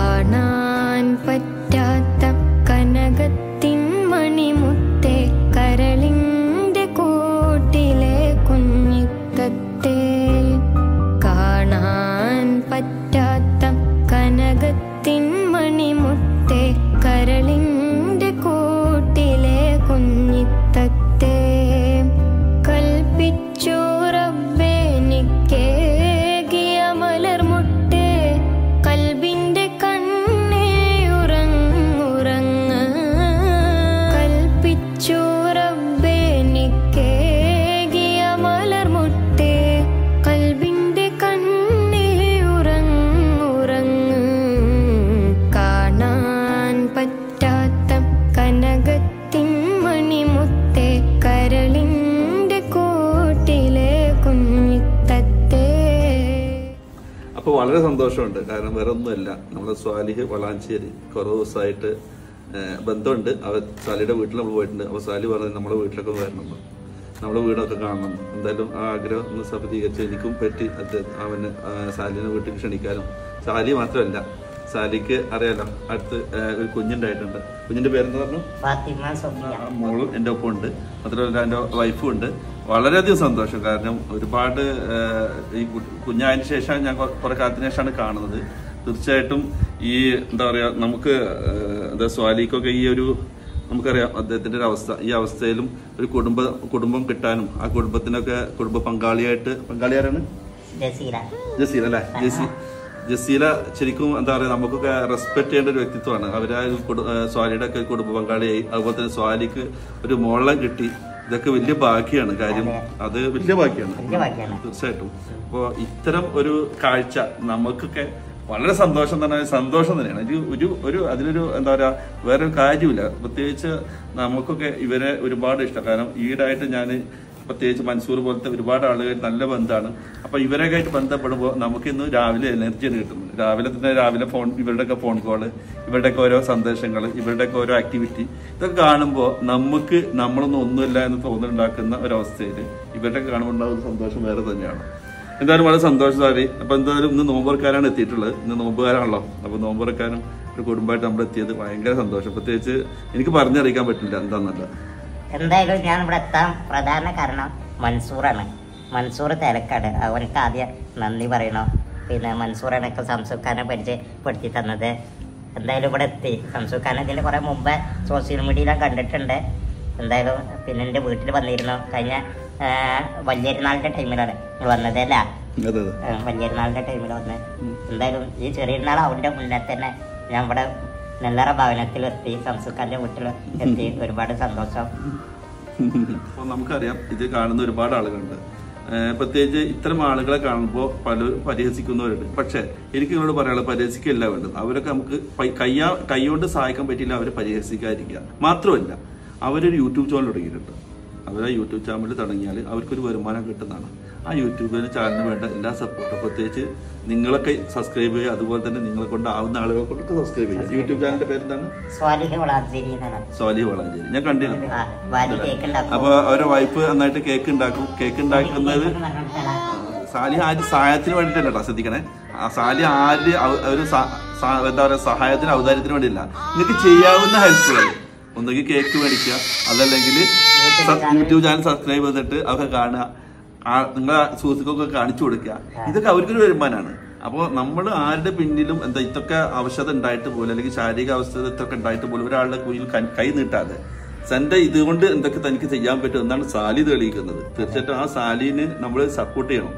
കാണാൻ പറ്റാത്ത കനകത്തിൻ മണിമുത്തെ കരളിന്റെ കൂട്ടിലെ കുഞ്ഞിത്തത്തെ കാണാൻ പറ്റാത്ത കനകത്തിൻ മണിമുത്തെ കരളിന്റെ കൂട്ടിലെ കുഞ്ഞിത്തത്തെ കൽപ്പിച്ചു റബ്ബെനിക്കേകിയ മലർമുട്ട് കൽബിന്റെ കണ്ണേ ഉറങ്ങുറങ്ങ കൽപ്പിച്ചു റബ്ബെനിക്കേകിയ മലർമുട്ട് കൽബിന്റെ കണ്ണേ ഉറങ്ങുറങ്ങ് കാണാൻ പറ്റാത്ത കനകത്തിൻ മണിമുത്തെ കരളിന്റെ കൂട്ടിലെ കുഞ്ഞിത്തത്തെ അപ്പോൾ വളരെ സന്തോഷമുണ്ട് കാരണം വേറെ ഒന്നുമല്ല നമ്മുടെ സ്വാലിഹ് വളാഞ്ചേരി കുറേ ദിവസമായിട്ട് ഏഹ്, ബന്ധമുണ്ട് അവർ സാലിയുടെ വീട്ടിൽ നമ്മൾ പോയിട്ടുണ്ട് അപ്പോൾ സാലി പറഞ്ഞത് നമ്മുടെ വീട്ടിലൊക്കെ ഒന്ന് വരണം എന്ന്. നമ്മുടെ വീടൊക്കെ കാണണം എന്തായാലും ആ ആഗ്രഹം ഒന്ന് സഫലീകരിച്ച് എനിക്കും പറ്റി അത് അവന് ആ, സാലിനെ വീട്ടിൽ ക്ഷണിക്കാനും സാലി മാത്രമല്ല സാലിക്ക് അറിയാലോ അടുത്ത് ഏഹ്, ഒരു കുഞ്ഞുണ്ടായിട്ടുണ്ട് കുഞ്ഞിന്റെ പേരെന്താ പറഞ്ഞു ഫാത്തിമ സൊഫിയ ആ മോളും എൻ്റെ ഒപ്പം ഉണ്ട് മാത്രമല്ല എൻ്റെ വൈഫും ഉണ്ട് വളരെയധികം സന്തോഷം കാരണം ഒരുപാട് ഏഹ്, ഈ കു- കുഞ്ഞായതിനു ശേഷം ഞാൻ കൊ- കുറെ കാലത്തിന് ശേഷമാണ് കാണുന്നത് തീർച്ചയായിട്ടും ഈ എന്താ പറയാ നമുക്ക് ഏഹ്, എന്താ സ്വാലിക്കൊക്കെ ഈ ഒരു നമുക്കറിയാം അദ്ദേഹത്തിന്റെ ഒരു അവസ്ഥ ഈ അവസ്ഥയിലും ഒരു കുടുംബ കുടുംബം കിട്ടാനും ആ കുടുംബത്തിനൊക്കെ കുടുംബ പങ്കാളിയായിട്ട് പങ്കാളിയാരാണ് ജസീല ജസീല അല്ലേ ജസി ജസീല ശരിക്കും എന്താ പറയാ നമുക്കൊക്കെ റെസ്പെക്ട് ചെയ്യേണ്ട ഒരു വ്യക്തിത്വമാണ് അവര് ആ ഒരു കുടു- ഏഹ് സ്വാലിയുടെ ഒക്കെ കുടുംബ പങ്കാളിയായി അതുപോലെ തന്നെ സ്വാലിക്ക് ഒരു മോളം കിട്ടി ഇതൊക്കെ വലിയ ഭാഗ്യമാണ് കാര്യം അത് വലിയ ഭാഗ്യമാണ് വലിയ ഭാഗ്യമാണ്. തീർച്ചയായിട്ടും അപ്പോ ഇത്തരം ഒരു കാഴ്ച നമുക്കൊക്കെ വളരെ സന്തോഷം തന്നെ സന്തോഷം തന്നെയാണ് ഒരു ഒരു ഒരു അതിലൊരു എന്താ പറയാ വേറെ ഒരു കാര്യമില്ല പ്രത്യേകിച്ച് നമുക്കൊക്കെ ഇവരെ ഒരുപാട് ഇഷ്ടം കാരണം ഈടായിട്ട് ഞാൻ പ്രത്യേകിച്ച് മൻസൂർ പോലത്തെ ഒരുപാട് ആളുകൾ നല്ല ബന്ധമാണ് അപ്പൊ ഇവരൊക്കെ ആയിട്ട് ബന്ധപ്പെടുമ്പോൾ നമുക്ക് ഇന്ന് രാവിലെ എനർജിയാണ് കിട്ടുന്നത് രാവിലെ തന്നെ രാവിലെ ഫോൺ ഇവരുടെയൊക്കെ ഫോൺ കോള് ഇവരുടെയൊക്കെ ഓരോ സന്ദേശങ്ങൾ ഇവരുടെയൊക്കെ ഓരോ ആക്ടിവിറ്റി ഇതൊക്കെ കാണുമ്പോൾ നമുക്ക് നമ്മളൊന്നും ഒന്നുമില്ല എന്ന് തോന്നുന്നുണ്ടാക്കുന്ന ഒരവസ്ഥയിൽ ഇവരുടെയൊക്കെ കാണുമ്പോൾ ഉണ്ടാകുന്ന സന്തോഷം വേറെ തന്നെയാണ് എന്തായാലും വളരെ സന്തോഷം സാരി അപ്പൊ എന്തായാലും ഇന്ന് നോമ്പുറക്കാരാണ് എത്തിയിട്ടുള്ളത് ഇന്ന് നോമ്പുകാരാണല്ലോ അപ്പൊ നോമ്പുറക്കാരും ഒരു കുടുംബമായിട്ട് നമ്മൾ എത്തിയത് ഭയങ്കര സന്തോഷം പ്രത്യേകിച്ച് എനിക്ക് പറഞ്ഞറിയിക്കാൻ പറ്റില്ല എന്താന്നല്ല എന്തായാലും ഞാൻ ഇവിടെ എത്താൻ പ്രധാന കാരണം മൻസൂറാണ് മൻസൂർ തിരക്കാണ് അവനക്ക് ആദ്യം നന്ദി പറയണം പിന്നെ മൻസൂർ എനിക്ക് സംസുഖാനെ പരിചയപ്പെടുത്തി തന്നത് എന്തായാലും ഇവിടെ എത്തി സംസുഖാൻ ഇതിൽ കുറെ മുമ്പ് സോഷ്യൽ മീഡിയയിലും കണ്ടിട്ടുണ്ട് എന്തായാലും പിന്നെ എൻ്റെ വീട്ടിൽ വന്നിരുന്നു കഴിഞ്ഞ ആ, വലിയൊരുനാളിൻ്റെ ടൈമിലാണ് നിങ്ങൾ വന്നത് അല്ല അതെ അതെ ആ, വലിയൊരുനാളിൻ്റെ ടൈമിൽ വന്ന് എന്തായാലും ഈ ചെറിയൊരുനാൾ അവൻ്റെ മുന്നേ തന്നെ ഞാൻ ഇവിടെ നെല്ലറ ഭവനത്തിലെത്തി സംസുഖാൻ്റെ വീട്ടിൽ എത്തി ഒരുപാട് സന്തോഷം അപ്പോൾ നമുക്കറിയാം ഇത് കാണുന്ന ഒരുപാട് ആളുകളുണ്ട് ഏഹ് പ്രത്യേകിച്ച് ഇത്തരം ആളുകളെ കാണുമ്പോൾ പലരും പരിഹസിക്കുന്നവരുണ്ട് പക്ഷേ എനിക്ക് നിങ്ങളോട് പറയാനുള്ളത് പരിഹസിക്കല്ല വേണ്ടത് അവരൊക്കെ നമുക്ക് പൈ- കയ്യാ കൈകൊണ്ട് സഹായിക്കാൻ പറ്റിയില്ല അവരെ പരിഹസിക്കാതിരിക്കുക മാത്രമല്ല അവരൊരു യൂട്യൂബ് ചാനൽ തുടങ്ങിയിട്ടുണ്ട് അവർ ആ യൂട്യൂബ് ചാനൽ തുടങ്ങിയാൽ അവർക്കൊരു വരുമാനം കിട്ടുന്നതാണ് ആ യൂട്യൂബ് ചാനലിന് വേണ്ട എല്ലാ സപ്പോർട്ടും പ്രത്യേകിച്ച് നിങ്ങളൊക്കെ സബ്സ്ക്രൈബ് ചെയ്യുക അതുപോലെ തന്നെ നിങ്ങളെ കൊണ്ട് ആവുന്ന ആളുകളെ കൊണ്ടൊക്കെ സബ്സ്ക്രൈബ് ചെയ്യുക യൂട്യൂബ് ചാനലിന്റെ പേരെന്താണ് സ്വാലിഹ് വളാഞ്ചേരി എന്നാണ് സോലി വളാഞ്ചേരി ഞാൻ കണ്ടിരുന്നു ആ, വാലി കേക്ക് ഉണ്ടാക്കും അപ്പൊ അവരെ വൈഫ് നന്നായിട്ട് കേക്ക് ഉണ്ടാക്കും കേക്ക് ഉണ്ടാക്കുന്നത് സാലി ആര് സഹായത്തിന് വേണ്ടിയിട്ടല്ല കേട്ടോ ശ്രദ്ധിക്കണേ ആ സാലി ആര് ഔ- ഒരു സ- സ- എന്താ പറയാ സഹായത്തിന് ഔദാര്യത്തിന് വേണ്ടിയില്ല നിങ്ങൾക്ക് ചെയ്യാവുന്ന ഹെൽപ്പുകൾ ഒന്നുകിൽ കേക്ക് മേടിക്കുക അതല്ലെങ്കിൽ യൂട്യൂബ് ചാനൽ സബ്സ്ക്രൈബ് ചെയ്തിട്ട് അതൊക്കെ കാണുക ആ നിങ്ങളെ സുഹൃത്തുക്കൾക്ക് കാണിച്ചു കൊടുക്കുക ഇതൊക്കെ അവർക്കൊരു വരുമാനമാണ് അപ്പോൾ നമ്മൾ ആരുടെ പിന്നിലും എന്താ ഇതൊക്കെ അവശത ഉണ്ടായിട്ട് പോലും അല്ലെങ്കിൽ ശാരീരിക അവസ്ഥ ഇതൊക്കെ ഉണ്ടായിട്ട് പോലും ഒരാളുടെ കുയിൽ കൈ- കൈ നീട്ടാതെ തന്റെ ഇതുകൊണ്ട് എന്തൊക്കെ തനിക്ക് ചെയ്യാൻ പറ്റും എന്നാണ് സാലി തെളിയിക്കുന്നത് തീർച്ചയായിട്ടും ആ സാലിന് നമ്മൾ സപ്പോർട്ട് ചെയ്യണം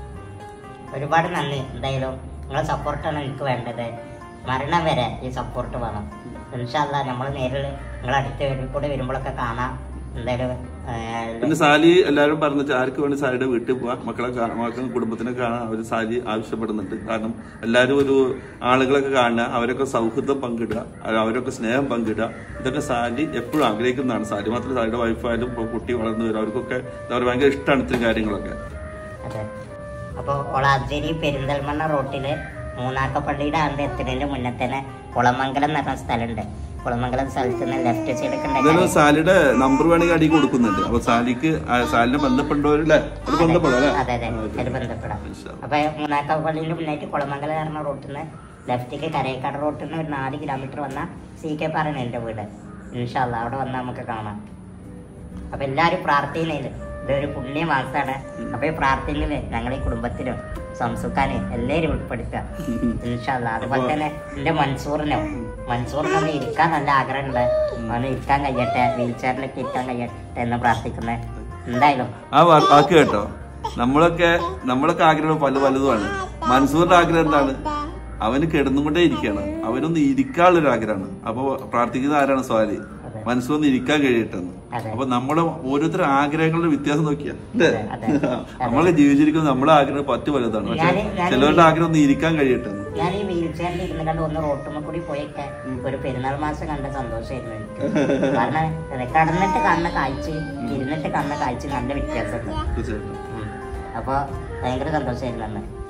ഒരുപാട് നന്ദി എന്തായാലും നിങ്ങളെ സപ്പോർട്ടാണ് എനിക്ക് വേണ്ടത് മരണം വരെ ഈ സപ്പോർട്ട് വേണം ഇൻഷാല്ല നമ്മൾ നേരിൽ നിങ്ങളെ അടുത്ത് വരും കൂടെ വരുമ്പോഴൊക്കെ കാണാം എന്തായാലും ആ, പിന്നെ സാലി എല്ലാവരും പറഞ്ഞു ആർക്ക് വേണ്ടി സാലിയുടെ വീട്ടിൽ പോവാം മക്കളെ കാണാൻ മക്കളും കുടുംബത്തിനെ കാണാൻ അവർ സാലി ആവശ്യപ്പെടുന്നുണ്ട് കാരണം എല്ലാവരും ഒരു ആളുകളൊക്കെ കാണുക അവരൊക്കെ സൗഹൃദം പങ്കിടുക അത് അവരൊക്കെ സ്നേഹം പങ്കിടുക ഇതൊക്കെ സാലി എപ്പോഴും ആഗ്രഹിക്കുന്നതാണ് സാലി മാത്രമല്ല സാലിയുടെ വൈഫായാലും ഇപ്പോൾ കുട്ടി വളർന്നു വരും അവർക്കൊക്കെ എന്താ പറയുക ഭയങ്കര ഇഷ്ടമാണ് ഇത്തരം കാര്യങ്ങളൊക്കെ അതെ അപ്പോൾ ഒളാഞ്ചേരി പെരിന്തൽമണ്ണ റോട്ടില് മൂന്നാക്കപ്പള്ളിയുടെ ആണ്ട് എത്തുന്നതിന്റെ മുന്നേ തന്നെ കുളമംഗലം എന്ന് പറഞ്ഞ സ്ഥലമുണ്ട് കുളമംഗലം സ്ഥലത്ത് നിന്ന് ലെഫ്റ്റ് സൈഡ് ഒക്കെ എന്തായാലും ഉണ്ടെങ്കിൽ സാലിയുടെ നമ്പർ വേണമെങ്കിൽ അടി കൊടുക്കുന്നുണ്ട് അപ്പൊ സാലിക്ക് ആ സാലിനെ ബന്ധപ്പെട്ടവരല്ലേ അത് ബന്ധപ്പെടാം അല്ലേ അതെ അതെ അതിൽ ബന്ധപ്പെടാം ഇൻഷാ അല്ലാ. അപ്പൊ മൂന്നാക്കപ്പള്ളിന്റെ മുന്നായിട്ട് കുളമംഗലം പറഞ്ഞ റോട്ടിൽ നിന്ന് ലെഫ്റ്റിക്ക് കരേക്കാട് റോട്ടിൽ നിന്ന് ഒരു നാല് കിലോമീറ്റർ വന്നാൽ സി കെ പാറയാണ് എൻ്റെ വീട് ഇൻഷാല്ല അവിടെ വന്നാൽ നമുക്ക് കാണാം അപ്പൊ എല്ലാവരും പ്രാർത്ഥനയില് ഇതൊരു പുണ്യ മാസമാണ് അപ്പൊ ഈ പ്രാർത്ഥനയില് ഞങ്ങളെ കുടുംബത്തിലും സംസുക്കാനെ എല്ലാവരും ഉൾപ്പെടുത്തുക ഇൻഷാല്ല അതുപോലെ തന്നെ എന്റെ മൻസൂറിനോ മൻസൂറിനൊന്ന് ഇരിക്കാൻ നല്ല ആഗ്രഹമുണ്ട് അവന് ഇരിക്കാൻ കഴിയട്ടെ വീൽ ചെയറിലൊക്കെ ഇരിക്കാൻ കഴിയട്ടെ എന്ന് പ്രാർത്ഥിക്കുന്നത് എന്തായാലും ആ വാ- വാക്ക് കേട്ടോ നമ്മളൊക്കെ നമ്മളൊക്കെ ആഗ്രഹം പല പലതുമാണ് മൻസൂറിന്റെ ആഗ്രഹം എന്താണ് അവന് കിടന്നുകൊണ്ടേ ഇരിക്കുകയാണ് അവനൊന്ന് ഇരിക്കാനുള്ളൊരു ആഗ്രഹമാണ് അപ്പൊ പ്രാർത്ഥിക്കുന്ന ആരാണ് സ്വാലി മനസ്സൊന്ന് ഒന്ന് ഇരിക്കാൻ കഴിയട്ടെന്ന് അതെ. അപ്പൊ നമ്മുടെ ഓരോരുത്തരുടെ ആഗ്രഹങ്ങളുടെ വ്യത്യാസം നോക്കിയാ അല്ലേ അതെ. നമ്മളെ ജീവിച്ചിരിക്കുന്നത് നമ്മളെ ആഗ്രഹം പറ്റു വലുതാണ് പക്ഷെ ഞാന്- ഞാന് ചിലവരുടെ ആഗ്രഹം ഒന്ന് ഇരിക്കാൻ കഴിയട്ടെ എന്ന്. ഞാൻ ഈ വീൽ ചെയറിൽ ഇരുന്ന് കണ്ട് ഒന്ന് റോട്ടുമ്മ കൂടി പോയൊക്കെ ഒരു പെരുന്നാൾ മാസം കണ്ട സന്തോഷമായിരുന്നു എനിക്ക് കാരണം ഇത് കടന്നിട്ട് കാണുന്ന കാഴ്ച ഇരുന്നിട്ട് കാണുന്ന കാഴ്ച നല്ല വ്യത്യാസമുണ്ട് തീർച്ചയായിട്ടും ഉം. അപ്പൊ ഭയങ്കര സന്തോഷമായിരുന്നു അന്ന്